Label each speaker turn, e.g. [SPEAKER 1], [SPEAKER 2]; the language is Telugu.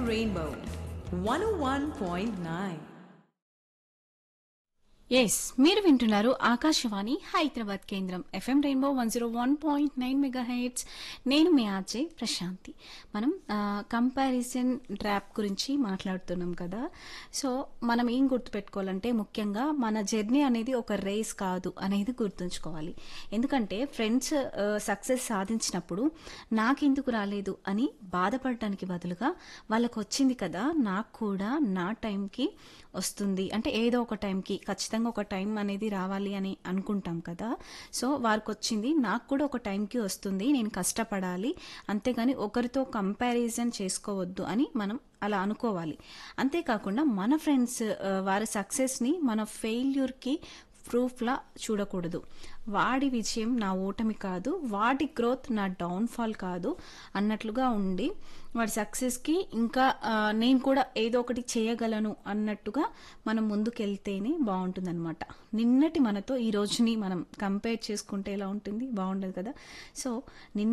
[SPEAKER 1] Rainbow 101.9.
[SPEAKER 2] ఎస్ మీరు వింటున్నారు ఆకాశవాణి హైదరాబాద్ కేంద్రం FM rainbow one zero one point nine mega hits నేను మీ ఆర్జే ప్రశాంతి మనం కంపారిజన్ ట్రాప్ గురించి మాట్లాడుతున్నాం కదా సో మనం ఏం గుర్తుపెట్టుకోవాలంటే ముఖ్యంగా మన జర్నీ అనేది ఒక రేస్ కాదు అనేది గుర్తుంచుకోవాలి ఎందుకంటే ఫ్రెండ్స్ సక్సెస్ సాధించినప్పుడు నాకెందుకు రాలేదు అని బాధపడటానికి బదులుగా వాళ్ళకు వచ్చింది కదా నాకు కూడా నా టైంకి వస్తుంది అంటే ఏదో ఒక టైంకి ఖచ్చితంగా ఒక టైం అనేది రావాలి అని అనుకుంటాం కదా సో వారికి వచ్చింది నాకు కూడా ఒక టైంకి వస్తుంది నేను కష్టపడాలి అంతేగాని ఒకరితో కంపారిజన్ చేసుకోవద్దు అని మనం అలా అనుకోవాలి అంతేకాకుండా మన ఫ్రెండ్స్ వారి సక్సెస్ని మన ఫెయిల్యూర్కి ప్రూఫ్లా చూడకూడదు వాడి విజయం నా ఓటమి కాదు వాడి గ్రోత్ నా డౌన్ఫాల్ కాదు అన్నట్లుగా ఉండి వాడి సక్సెస్కి ఇంకా ఆ, నేను కూడా ఏదో ఒకటి చేయగలను అన్నట్టుగా మనం ముందుకెళ్తేనే బాగుంటుందన్నమాట నిన్నటి మనతో ఈ రోజుని మనం కంపేర్ చేసుకుంటే ఎలా ఉంటుంది బాగుండదు కదా సో నిన్న